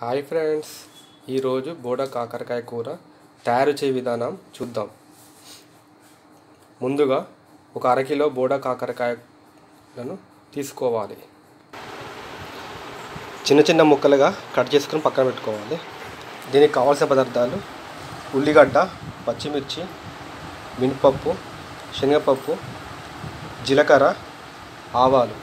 hi friends ఈరోజు బోడ కాకరకాయ కూర తయారు చేయ విధానం చూద్దాం ముందుగా ఒక అరకిలో బోడ కాకరకాయలను తీసుకోవాలి చిన్న చిన్న ముక్కలుగా కట్ చేసుకొని పక్కన పెట్టుకోవాలి దీనికి కావాల్సిన పదార్థాలు ఉల్లిగడ్డ పచ్చిమిర్చి మినపప్పు శనగపప్పు జీలకర్ర ఆవాలు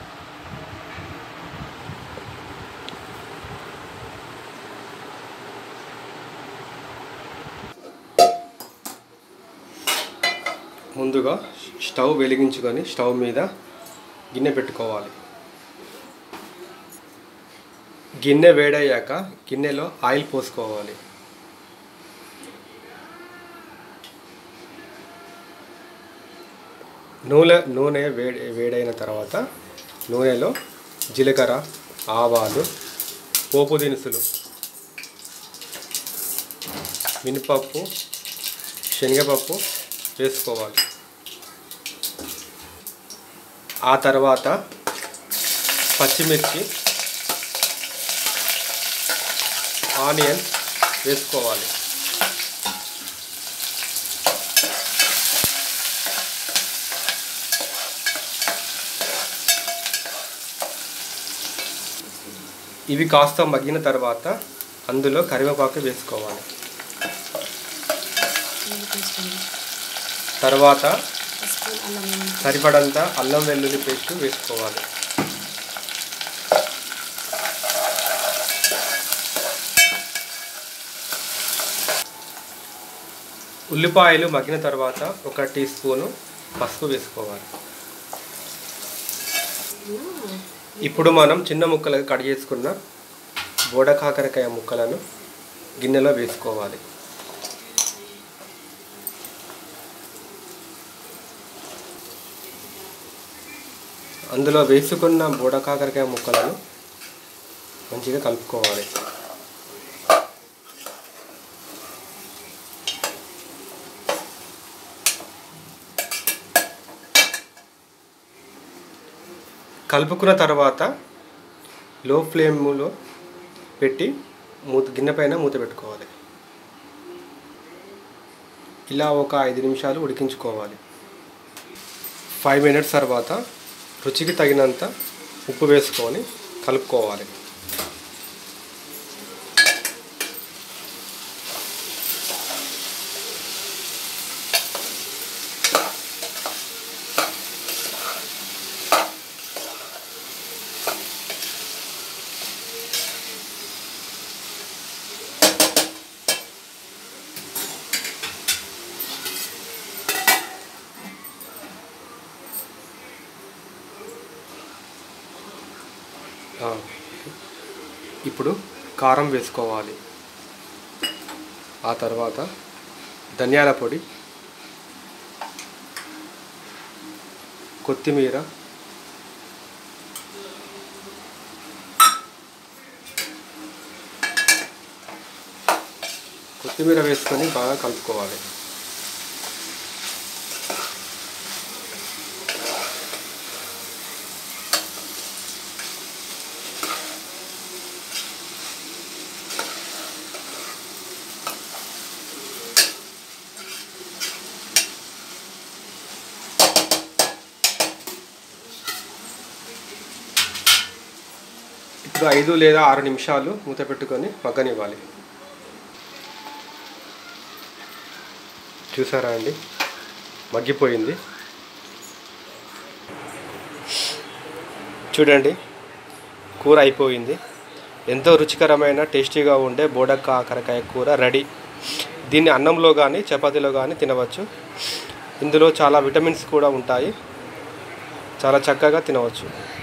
ముందుగా స్టవ్ వెలిగించుకొని స్టవ్ మీద గిన్నె పెట్టుకోవాలి గిన్నె వేడయ్యాక గిన్నెలో ఆయిల్ పోసుకోవాలి నూనె నూనె వేడి వేడైన తర్వాత నూనెలో జీలకర్ర ఆవాలు పోపు దినుసులు మినపప్పు శనగపప్పు వేసుకోవాలి ఆ తర్వాత పచ్చిమిర్చి ఆనియన్ వేసుకోవాలి ఇవి కాస్త మగ్గిన తర్వాత అందులో కరివేపాకు వేసుకోవాలి తర్వాత సరిపడంత అల్లం వెల్లుల్లి పేస్ట్ వేసుకోవాలి ఉల్లిపాయలు మగ్గిన తర్వాత ఒక టీ స్పూను పసుపు వేసుకోవాలి ఇప్పుడు మనం చిన్న ముక్కలుగా కట్ చేసుకున్న బోడ కాకరకాయ ముక్కలను గిన్నెలో వేసుకోవాలి అందులో వేసుకున్న బోడ కాకరకాయ ముక్కలను మంచిగా కలుపుకోవాలి కలుపుకున్న తర్వాత లో ఫ్లేమ్లో పెట్టి మూత గిన్నె పైన మూత పెట్టుకోవాలి ఇలా ఒక ఐదు నిమిషాలు ఉడికించుకోవాలి ఫైవ్ మినిట్స్ తర్వాత రుచికి తగినంత ఉప్పు వేసుకొని కలుపుకోవాలి ఆ, ఇప్పుడు కారం వేసుకోవాలి ఆ తర్వాత ధనియాల పొడి కొత్తిమీర కొత్తిమీర వేసుకొని బాగా కలుపుకోవాలి ఇప్పుడు ఐదు లేదా ఆరు నిమిషాలు మూత పెట్టుకొని మగ్గనివ్వాలి చూసారా అండి మగ్గిపోయింది చూడండి కూర అయిపోయింది ఎంతో రుచికరమైన టేస్టీగా ఉండే బోడక్క కాకరకాయ కూర రెడీ దీన్ని అన్నంలో కానీ చపాతీలో కానీ తినవచ్చు ఇందులో చాలా విటమిన్స్ కూడా ఉంటాయి చాలా చక్కగా తినవచ్చు